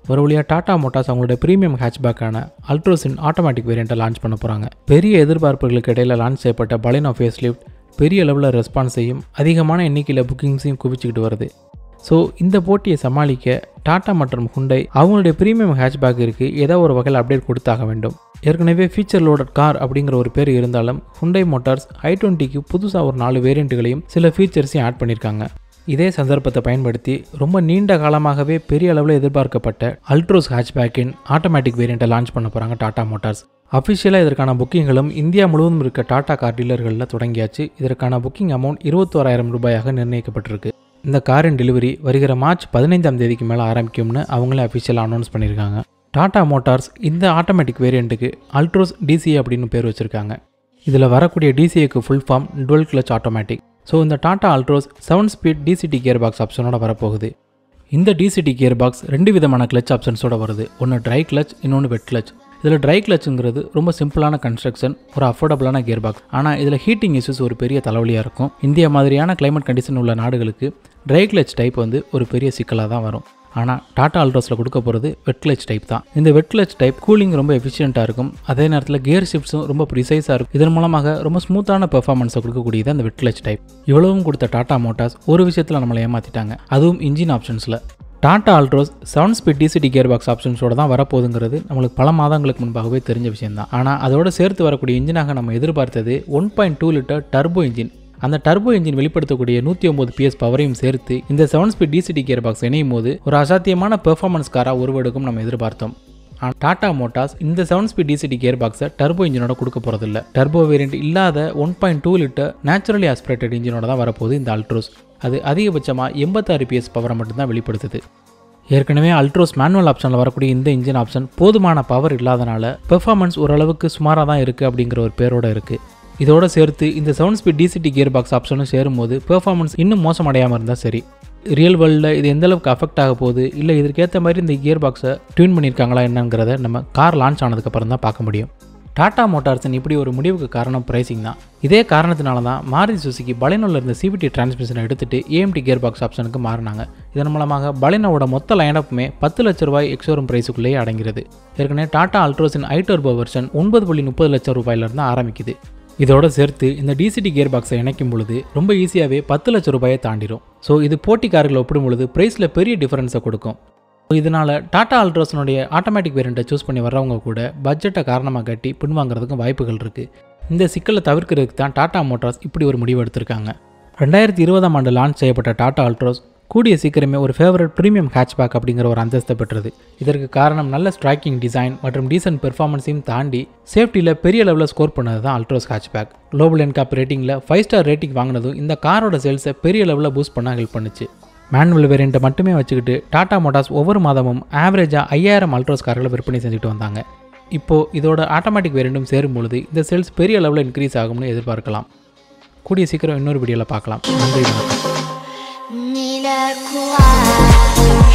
ஒரு வழியாக டாடா மோட்டார்ஸ் அவங்களோட ப்ரீமியம் ஹேட்ச்பேக்கான அல்ட்ரோஸின் ஆட்டோமேட்டிக் வேரியண்ட்டை லான்ச் பண்ண போகிறாங்க பெரிய எதிர்பார்ப்புகளுக்கு இடையில லான்ச் செய்யப்பட்ட பலினோ ஃபேஸ் லிஃப்ட் பெரிய லெவலில் ரெஸ்பான்ஸையும் அதிகமான எண்ணிக்கையில் புக்கிங்ஸையும் குவிச்சுக்கிட்டு வருது ஸோ இந்த போட்டியை சமாளிக்க டாடா மற்றும் ஹுண்டை அவங்களுடைய ப்ரீமியம் ஹேட்ச்பேக்கிற்கு ஏதோ ஒரு வகையில் அப்டேட் கொடுத்தாக வேண்டும் ஏற்கனவே ஃபீச்சர் லோடட் கார் அப்படிங்கிற ஒரு பேர் இருந்தாலும் ஹுண்டை மோட்டார்ஸ் ஐ டுவெண்ட்டிக்கு புதுசாக ஒரு நாலு வேரியண்ட்டுகளையும் சில ஃபீச்சர்ஸையும் ஆட் பண்ணியிருக்காங்க இதே சந்தர்ப்பத்தை பயன்படுத்தி ரொம்ப நீண்ட காலமாகவே பெரிய அளவில் எதிர்பார்க்கப்பட்ட அல்ட்ரோஸ் ஹேட்ச்பேக்கின் ஆட்டோமேட்டிக் வேரியண்ட்டை லான்ச் பண்ண போகிறாங்க டாடா மோட்டார்ஸ் அஃபிஷியலாக இதற்கான புக்கிங்களும் இந்தியா முழுவதும் இருக்க டாடா கார் டீலர்களில் தொடங்கியாச்சு இதற்கான புக்கிங் அமௌண்ட் இருபத்தோராயிரம் ரூபாயாக நிர்ணயிக்கப்பட்டிருக்கு இந்த காரின் டெலிவரி வருகிற மார்ச் பதினைந்தாம் தேதிக்கு மேலே ஆரம்பிக்கும்னு அவங்களே அஃபிஷியலாக அனௌன்ஸ் பண்ணியிருக்காங்க டாடா மோட்டார்ஸ் இந்த ஆட்டோமேட்டிக் வேரியண்ட்டுக்கு அல்ட்ரோஸ் டிசிஏ அப்படின்னு பேர் வச்சுருக்காங்க இதில் வரக்கூடிய டிசிஏக்கு full form dual clutch automatic so இந்த Tata Altroz seven speed DCT gear box ஆப்ஷனோட வரப்போகுது இந்த டிசிடி கியர் பாக்ஸ் ரெண்டு விதமான கிளச் ஆப்ஷன்ஸோட வருது ஒன்று ட்ரை கிளச் இன்னொன்று வெட் கிளச் இதில் ட்ரை கிளச்சுங்கிறது ரொம்ப சிம்பிளான கன்ஸ்ட்ரக்ஷன் ஒரு அஃபோர்டபுளான கியர் பாக்ஸ் ஆனால் இதில் ஹீட்டிங் இஷ்யூஸ் ஒரு பெரிய தலைவலியாக இருக்கும் இந்தியா மாதிரியான கிளைமேட் கண்டிஷன் உள்ள நாடுகளுக்கு ட்ரை கிளச் டைப் வந்து ஒரு பெரிய சிக்கலாக தான் வரும் ஆனால் டாடா அல்ட்ரோஸில் கொடுக்க போகிறது வெட் கிளச் டைப் தான் இந்த வெட் கிளச் டைப் கூலிங் ரொம்ப எஃபிஷியண்ட்டாக இருக்கும் அதே நேரத்தில் கியர் ஷிஃப்ட்ஸும் ரொம்ப ப்ரிசைஸாக இருக்கும் இதன் மூலமாக ரொம்ப ஸ்மூத்தான பெர்ஃபார்மன்ஸை கொடுக்கக்கூடியது அந்த வெட் கிளச் டைப் இவ்வளவும் கொடுத்த டாடா மோட்டார்ஸ் ஒரு விஷயத்தில் நம்மளை ஏமாற்றிட்டாங்க அதுவும் இன்ஜின் ஆப்ஷன்ஸில் Tata Altroz seven speed DCT gear box ஆப்ஷன்ஸோட தான் வரப்போகுதுங்கிறது நம்மளுக்கு பல மாதங்களுக்கு முன்பாகவே தெரிஞ்ச விஷயம் தான் ஆனால் அதோட சேர்த்து வரக்கூடிய இன்ஜினாக நம்ம எதிர்பார்த்தது one point two litre turbo engine அந்த டர்போ இன்ஜின் வெளிப்படுத்தக்கூடிய நூற்றி ஒம்பது பிஎஸ் பவரையும் சேர்த்து இந்த seven speed DCT gear box இணையும் போது ஒரு அசாத்தியமான பெர்ஃபார்மன்ஸ் காராக உருவெடுக்கும் நம்ம எதிர்பார்த்தோம் ஆனால் டாடா மோட்டார்ஸ் இந்த செவன் ஸ்பீட் டிசிடி கியர் பாக்ஸை டர்போ இன்ஜினோட கொடுக்க போகிறதில்ல டர்போ வேரியண்ட் இல்லாத one point two litre naturally aspirated இன்ஜினோட தான் வரப்போகுது இந்த அல்ட்ரோஸ் அது அதிகபட்சமாக எண்பத்தாறு பிஎஸ் பவரை மட்டும்தான் வெளிப்படுத்துது ஏற்கனவே அல்ட்ரோஸ் மேனுவல் ஆப்ஷனில் வரக்கூடிய இந்த இன்ஜின் ஆப்ஷன் போதுமான பவர் இல்லாதனால பெர்ஃபார்மன்ஸ் ஓரளவுக்கு சுமாராக தான் இருக்குது அப்படிங்கிற ஒரு பேரோட இருக்குது இதோட சேர்த்து இந்த seven speed DCT gear box ஆப்ஷனும் சேரும்போது பெர்ஃபார்மன்ஸ் இன்னும் மோசமடையாமல் இருந்தால் சரி ரியல் வேர்ல்டில் இது எந்த அளவுக்கு அஃபெக்ட் ஆக போகுது இல்லை இதற்கேற்ற மாதிரி இந்த கியர் பாக்ஸை டியூன் பண்ணியிருக்காங்களா என்னங்கிறத நம்ம கார் லான்ச் ஆனதுக்கப்புறம் தான் பார்க்க முடியும் டாடா மோட்டார்ஸின் இப்படி ஒரு முடிவுக்கு காரணம் பிரைசிங் தான் இதே காரணத்தினால தான் மாருதி சுசுகி பலினோவில் இருந்த சிவிடி டிரான்ஸ்மிஷனை எடுத்துட்டு ஏஎம்டி கியர் பாக்ஸ் ஆப்ஷனுக்கு மாறினாங்க இதன் மூலமாக பலினோட மொத்த லைனப்புமே பத்து லட்ச ரூபாய் எக்ஸோரும் பிரைஸுக்குள்ளேயே அடங்கிறது ஏற்கனவே டாடா அல்ட்ரோஸின் ஐடர்போ வெர்ஷன் ஒன்பது புள்ளி முப்பது லட்சம் ரூபாயிலிருந்து ஆரம்பிக்குது இதோட சேர்த்து இந்த டிசிடி கியர் பாக்ஸை இணைக்கும் பொழுது ரொம்ப ஈஸியாகவே பத்து லட்ச ரூபாயை தாண்டிடும் ஸோ இது போட்டி கார்களை ஒப்பிடும் பொழுது ப்ரைஸில் பெரிய டிஃபரன்ஸை கொடுக்கும் இதனால் டாடா அல்ட்ரோஸனுடைய ஆட்டோமேட்டிக் வேரியண்ட்டை சூஸ் பண்ணி வர்றவங்க கூட பட்ஜெட்டை காரணமாக கட்டி பின்வாங்கிறதுக்கும் வாய்ப்புகள் இருக்குது இந்த சிக்கலை தவிர்க்கிறதுக்கு தான் டாடா மோட்டார்ஸ் இப்படி ஒரு முடிவு எடுத்திருக்காங்க ரெண்டாயிரத்தி இருபதாம் ஆண்டு லான்ச் செய்யப்பட்ட டாடா அல்ட்ரோஸ் கூடிய சீக்கிரமே ஒரு ஃபேவரட் ப்ரீமியம் ஹேட்ச்பேக் அப்படிங்கிற ஒரு அந்தஸ்தை பெற்றது இதற்கு காரணம் நல்ல ஸ்ட்ரைக்கிங் டிசைன் மற்றும் டீசன்ட் பெர்ஃபார்மன்ஸையும் தாண்டி சேஃப்டியில் பெரிய லெவலில் ஸ்கோர் பண்ணது தான் அல்ட்ரோஸ் ஹேட்ச்பேக் குளோபல் என்காப் ரேட்டிங்கில் ஃபைவ் ஸ்டார் ரேட்டிங் வாங்கினதும் இந்த காரோட சேல்ஸை பெரிய லெவலில் பூஸ்ட் பண்ண ஹெல்ப் பண்ணுச்சு மேனுவல் வேரியண்ட்டை மட்டுமே வச்சுக்கிட்டு டாடா மோட்டார்ஸ் ஒவ்வொரு மாதமும் ஆவரேஜாக ஐயாயிரம் அல்ட்ரோஸ் கார்களை விற்பனை செஞ்சுட்டு வந்தாங்க இப்போது இதோட ஆட்டோமேட்டிக் வேரியண்ட்டும் சேரும் பொழுது இந்த சேல்ஸ் பெரிய லெவலில் இன்க்ரீஸ் ஆகும்னு எதிர்பார்க்கலாம் கூடிய சீக்கிரம் இன்னொரு வீடியோவில் பார்க்கலாம் நன்றி வணக்கம் ni la croix.